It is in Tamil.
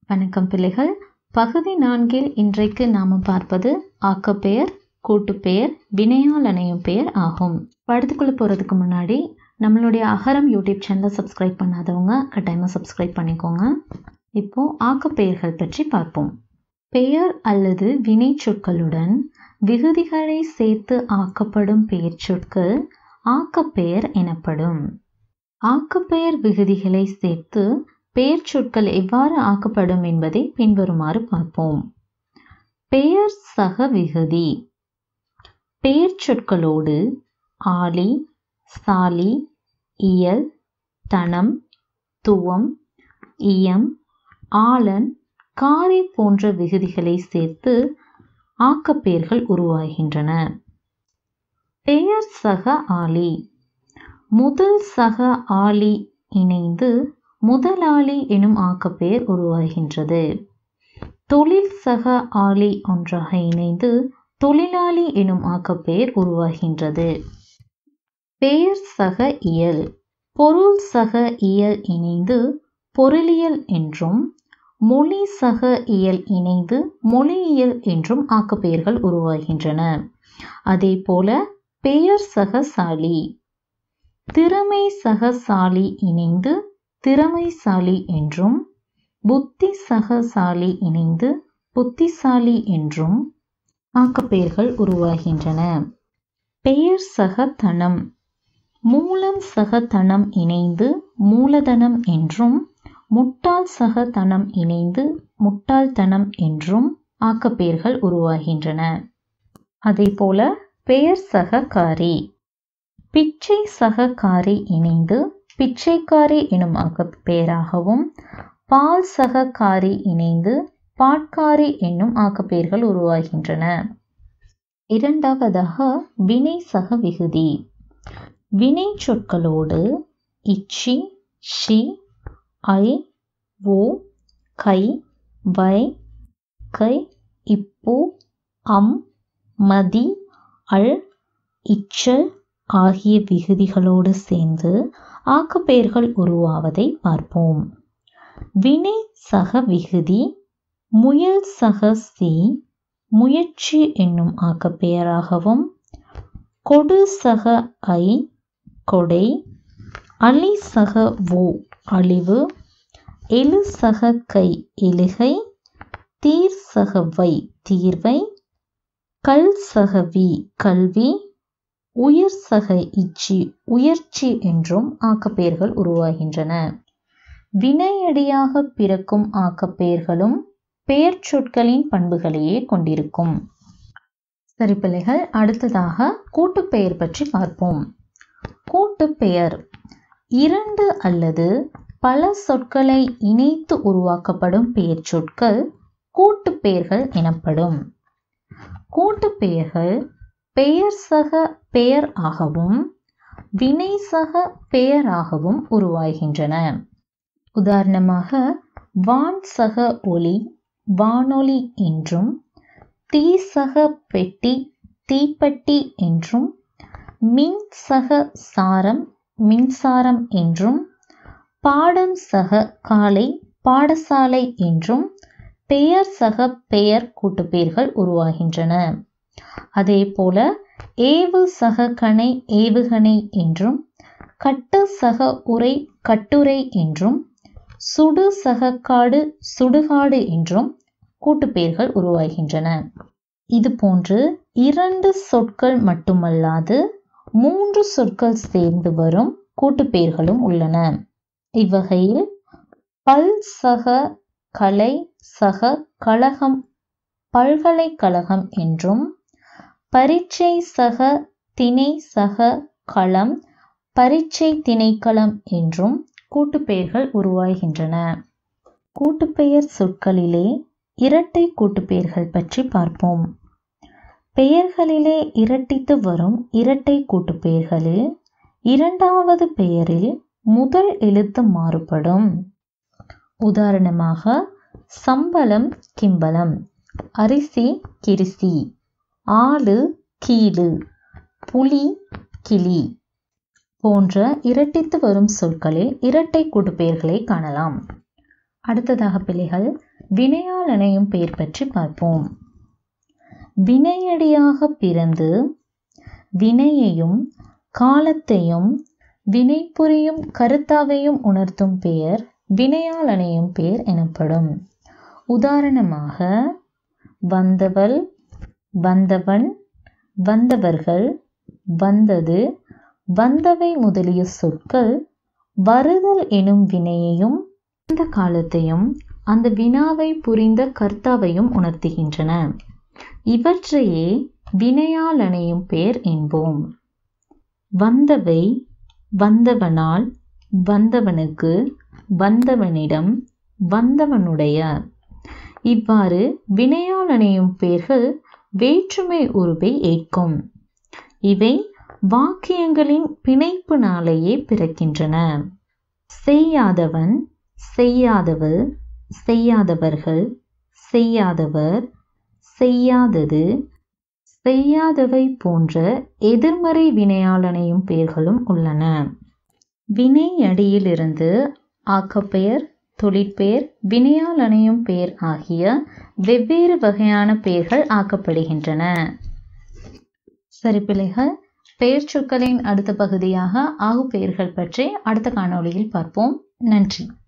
வணக்கம் பிள்ளைகள் பகுதி நான்கில் இன்றைக்கு நாம் பார்ப்பது ஆக்கப்பெயர் கூட்டுப்பெயர் வினையால் அணையும் பெயர் ஆகும் படத்துக்குள்ளே போகிறதுக்கு முன்னாடி நம்மளுடைய அகரம் யூடியூப் சேனலை சப்ஸ்கிரைப் பண்ணாதவங்க கட்டாயமாக சப்ஸ்கிரைப் பண்ணிக்கோங்க இப்போது ஆக்கப்பெயர்கள் பற்றி பார்ப்போம் பெயர் அல்லது வினை சொற்களுடன் விகுதிகளை சேர்த்து ஆக்கப்படும் பெயர் சொற்கள் ஆக்கப்பெயர் எனப்படும் ஆக்கப்பெயர் விகுதிகளை சேர்த்து பெயர் சொற்கள் எவ்வாறு ஆக்கப்படும் என்பதை பின்வருமாறு பார்ப்போம் பெயர் சக விகுதி பெயர் சொற்களோடு ஆலி சாலி இயல் தனம் துவம் இயம் ஆலன் காரி போன்ற விகுதிகளை சேர்த்து ஆக்கப்பெயர்கள் உருவாகின்றன பெயர் சக ஆலி முதல் சக ஆலி இணைந்து முதலாளி எனும் ஆக்கப்பெயர் உருவாகின்றது தொழில் சக ஆலி ஒன்றாக இணைந்து தொழிலாளி எனும் ஆக்கப்பெயர் உருவாகின்றது பெயர் சக இயல் பொருள் சக இயல் இணைந்து பொருளியல் என்றும் மொழி சக இயல் இணைந்து மொழியியல் என்றும் ஆக்கப்பெயர்கள் உருவாகின்றன அதே போல பெயர் சக சாலி திறமை சக சாலி இணைந்து திறமைசாலி என்றும் புத்தி சகசாலி இணைந்து புத்திசாலி என்றும் ஆக்கப்பெயர்கள் உருவாகின்றன பெயர் சக தனம் மூலம் சக தனம் இணைந்து மூலதனம் என்றும் முட்டாள் சக தனம் இணைந்து முட்டாள்தனம் என்றும் ஆக்கப்பெயர்கள் உருவாகின்றன அதே போல பெயர் சக காரி பிச்சை சக காரி இணைந்து பிச்சைக்காரி எனும் ஆக்கப்பெயராகவும் பால் சகக்காரி இணைந்து பாட்காரி என்னும் ஆக்கப்பெயர்கள் உருவாகின்றன இரண்டாவதாக வினை சக விகுதி வினை சொற்களோடு இச்சி ஷி ஐ ஓ கை வை கை இப்போ அம் மதி அள் இச்சல் ஆகிய விகுதிகளோடு சேர்ந்து ஆக்கப்பெயர்கள் உருவாவதை பார்ப்போம் வினை சக விகுதி முயல் சக சி முயற்சி என்னும் ஆக்கப்பெயராகவும் கொடு சக ஐ கொடை அலி சக ஓ அழிவு எழு சக கை எழுகை தீர் சக வை தீர்வை கல் சக வி கல்வி உயர் சக இச்சி உயர்ச்சி என்றும் ஆக்கப்பெயர்கள் உருவாகின்றன வினையடியாக பிறக்கும் ஆக்கப்பெயர்களும் பெயர் சொற்களின் பண்புகளையே கொண்டிருக்கும் சரி பிள்ளைகள் அடுத்ததாக கூட்டுப்பெயர் பற்றி பார்ப்போம் கூட்டுப்பெயர் இரண்டு அல்லது பல சொற்களை இணைத்து உருவாக்கப்படும் பெயர் சொற்கள் கூட்டுப்பெயர்கள் எனப்படும் கூட்டுப்பெயர்கள் பெயர் சக பெயர் ஆகவும் வினை சக பெயராகவும் உருவாகின்றன உதாரணமாக வான் சக ஒளி வானொலி என்றும் தீ சக பெட்டி தீப்பெட்டி என்றும் மின் சக சாரம் மின்சாரம் என்றும் பாடம் சக காலை பாடசாலை என்றும் பெயர் சக பெயர் கூட்டுப்பெயர்கள் உருவாகின்றன அதே போல ஏவு சக கணை ஏவுகணை என்றும் கட்டு சக உரை கட்டுரை என்றும் சுடு சக காடு சுடுகாடு என்றும் கூட்டுப்பெயர்கள் உருவாகின்றன இது போன்று இரண்டு சொற்கள் மட்டுமல்லாது மூன்று சொற்கள் சேர்ந்து வரும் கூட்டுப்பெயர்களும் உள்ளன இவ்வகையில் பல் சக கலை சக கழகம் பல்கலைக்கழகம் என்றும் பரீட்சை சக திணை சக களம் பரீட்சை திணைக்களம் என்றும் கூட்டுப்பெயர்கள் உருவாகின்றன கூட்டுப்பெயர் சொற்களிலே இரட்டை கூட்டுப்பெயர்கள் பற்றி பார்ப்போம் பெயர்களிலே இரட்டித்து வரும் இரட்டை கூட்டுப்பெயர்களில் இரண்டாவது பெயரில் முதல் எழுத்து மாறுபடும் உதாரணமாக சம்பளம் கிம்பளம் அரிசி கிரிசி ஆளு கீழு புலி கிளி போன்ற இரட்டித்து வரும் சொற்களில் இரட்டை கூட்டுப்பெயர்களை காணலாம் அடுத்ததாக பிள்ளைகள் வினையால் அணையும் பெயர் பற்றி பார்ப்போம் வினையடியாக பிறந்து வினையையும் காலத்தையும் வினை புரியும் கருத்தாவையும் உணர்த்தும் பெயர் வினையால் அணையும் பெயர் எனப்படும் உதாரணமாக வந்தவள் வந்தவன் வந்தவர்கள் வந்தது வந்தவை முதலிய சொற்கள் வருதல் எனும் வினையையும் அந்த காலத்தையும் அந்த வினாவை புரிந்த கர்த்தாவையும் உணர்த்துகின்றன இவற்றையே வினையால் அணையும் பெயர் என்போம் வந்தவை வந்தவனால் வந்தவனுக்கு வந்தவனிடம் வந்தவனுடைய இவ்வாறு வினையால் அணையும் பெயர்கள் வேற்றுமை உருவை ஏற்கும் இவை வாக்கியங்களின் பிணைப்பு நாளையே பிறக்கின்றன செய்யாதவன் செய்யாதவள் செய்யாதவர்கள் செய்யாதவர் செய்யாதது செய்யாதவை போன்ற எதிர்மறை வினையாளனையும் பெயர்களும் உள்ளன வினை அடியிலிருந்து ஆக்கப்பெயர் தொழிற்பெயர் வினையால் அணையும் பெயர் ஆகிய வெவ்வேறு வகையான பெயர்கள் ஆக்கப்படுகின்றன சரி பிள்ளைகள் பெயர் சொற்களின் அடுத்த பகுதியாக ஆகு பெயர்கள் பற்றி அடுத்த காணொளியில் பார்ப்போம் நன்றி